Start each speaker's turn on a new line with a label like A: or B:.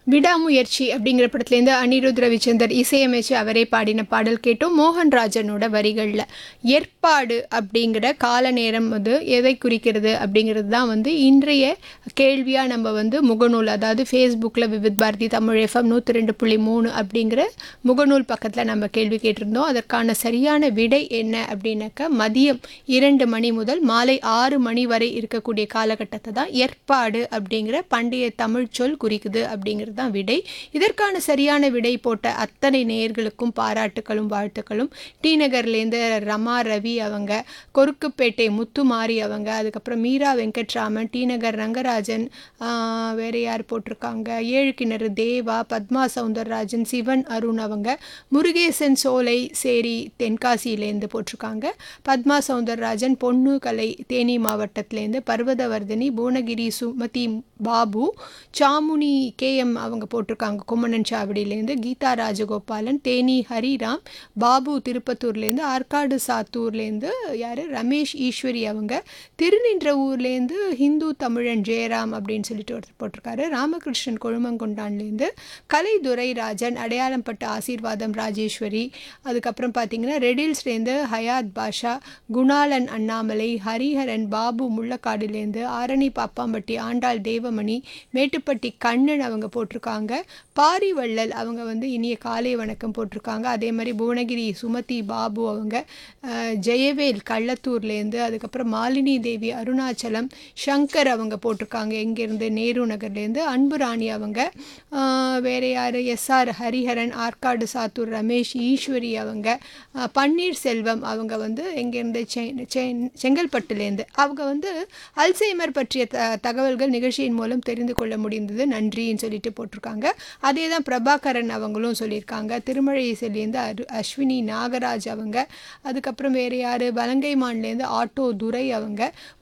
A: விடாமுயற்சி அப்படிங்கிற படத்துலேருந்து அனிருத் ரவிச்சந்தர் இசையமைச்சு அவரே பாடின பாடல் கேட்டோம் மோகன்ராஜனோட வரிகளில் ஏற்பாடு அப்படிங்கிற கால நேரம் வந்து எதை குறிக்கிறது அப்படிங்கிறது தான் வந்து இன்றைய கேள்வியாக நம்ம வந்து முகநூல் அதாவது ஃபேஸ்புக்கில் விவித் பாரதி தமிழ் எஃப்எம் நூற்றி ரெண்டு புள்ளி மூணு அப்படிங்கிற முகநூல் பக்கத்தில் நம்ம கேள்வி கேட்டிருந்தோம் அதற்கான சரியான விடை என்ன அப்படின்னாக்கா மதியம் இரண்டு மணி முதல் மாலை ஆறு மணி வரை இருக்கக்கூடிய காலகட்டத்தை தான் ஏற்பாடு அப்படிங்கிற பண்டைய தமிழ் சொல் குறிக்குது அப்படிங்கிறது தான் விடை இதற்கான சரியான விடை போட்ட அத்தனை நேயர்களுக்கும் பாராட்டுகளும் வாழ்த்துக்களும் டி நகர்லேருந்து ரமா ரவி அவங்க கொருக்குப்பேட்டை முத்துமாரி அவங்க அதுக்கப்புறம் மீரா வெங்கட்ராமன் டி நகர் ரங்கராஜன் ஆஹ், வேற யார் போட்டிருக்காங்க ஏழு கிணறு தேவா பத்மா சவுந்தரராஜன் சிவன் அருண் அவங்க முருகேசன் சோலை சேரி தென்காசியிலேருந்து போட்டிருக்காங்க பத்மா சவுந்தரராஜன் பொண்ணு கலை தேனி மாவட்டத்திலேருந்து பர்வதவர்தினி புவனகிரி சுமதி பாபு சாமுனி கேஎம் அவங்க போட்டிருக்காங்க கும்மணன் சாவடியிலேருந்து கீதா ராஜகோபாலன் தேனி ஹரிராம் பாபு திருப்பத்தூர்லேருந்து ஆற்காடு சாத்தூர்லேருந்து யார் ரமேஷ் ஈஸ்வரி அவங்க திருநின்ற ஊர்லேருந்து ஹிந்து தமிழன் ஜெயராம் அப்படின்னு சொல்லிட்டு ஒருத்தர் போட்டிருக்காரு ராமகிருஷ்ணன் கொழுமங்கொண்டான்லேருந்து கலைதுரை ராஜன் அடையாளம் பட்ட ஆசீர்வாதம் ராஜேஸ்வரி அதுக்கப்புறம் பார்த்தீங்கன்னா ரெடில்ஸ்லேருந்து ஹயாத் பாஷா குணாலன் அண்ணாமலை ஹரிஹரன் பாபு முள்ளக்காடுலேருந்து ஆரணி பாப்பாம்பட்டி ஆண்டாள் தேவமணி மேட்டுப்பட்டி கண்ணன் அவங்க போட்டிருக்காங்க பாரிவள்ளல் அவங்க வந்து இனிய காலை வணக்கம் போட்டிருக்காங்க அதே மாதிரி புவனகிரி சுமதி பாபு அவங்க அஹ், ஜெயவேல் கள்ளத்தூர்லேருந்து அதுக்கப்புறம் மாலினி தேவி அருணாச்சலம் சங்கர் அவங்க போட்டிருக்காங்க எங்கேருந்து நேரு நகர்லேருந்து அன்பு ராணி அவங்க அஹ், வேற யார் எஸ்ஆர் ஹரிஹரன் ஆற்காடு சாத்தூர் ரமேஷ் ஈஸ்வரி அவங்க அஹ், பன்னீர்செல்வம் அவங்க வந்து எங்கேருந்து செ- செ- செங்கல்பட்டுலேருந்து அவங்க வந்து அல்சைமர் பற்றிய த தகவல்கள் நிகழ்ச்சியின் மூலம் தெரிந்து கொள்ள முடிந்தது நன்றின்னு சொல்லிட்டு போட்டிருக்காங்க அதே தான் பிரபாகரன் அவங்களும் சொல்லியிருக்காங்க திருமழை செல்லிலேருந்து அரு அஸ்வினி நாகராஜ் அவங்க அதுக்கப்புறம் வேறு யார் வலங்கைமான்லேருந்து ஆட்டோ துரை அவங்க